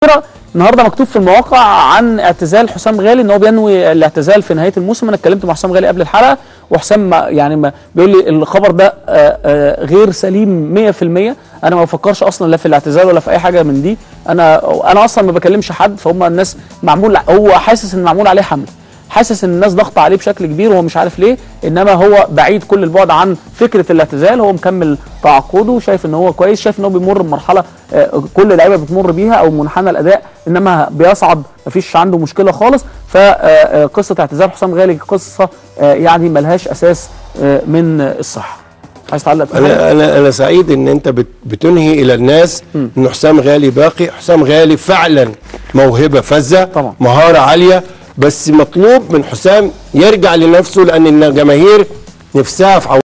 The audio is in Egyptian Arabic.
فكره النهارده مكتوب في المواقع عن اعتزال حسام غالي ان هو بينوي الاعتزال في نهايه الموسم انا اتكلمت مع حسام غالي قبل الحلقه وحسام ما- يعني ما بيقول لي الخبر ده آه، آه، غير سليم 100% انا ما بفكرش اصلا لا في الاعتزال ولا في اي حاجه من دي انا انا اصلا ما بكلمش حد فهم الناس معمول هو حاسس ان معمول عليه حمله حاسس ان الناس ضغط عليه بشكل كبير وهو مش عارف ليه انما هو بعيد كل البعد عن فكره الاعتزال هو مكمل تعاقده شايف ان هو كويس شايف ان هو بيمر بمرحله آه، كل اللعيبه بتمر بيها او منحنى الاداء انما بيصعد مفيش عنده مشكله خالص فقصه اعتزال حسام غالي قصه آه، يعني ملهاش اساس آه، من الصحه عايز تعلق في حاجة؟ انا انا انا سعيد ان انت بت- بتنهي الى الناس ان حسام غالي باقي حسام غالي فعلا موهبه فذه طبعا. مهاره عاليه بس مطلوب من حسام يرجع لنفسه لان الجماهير نفسها في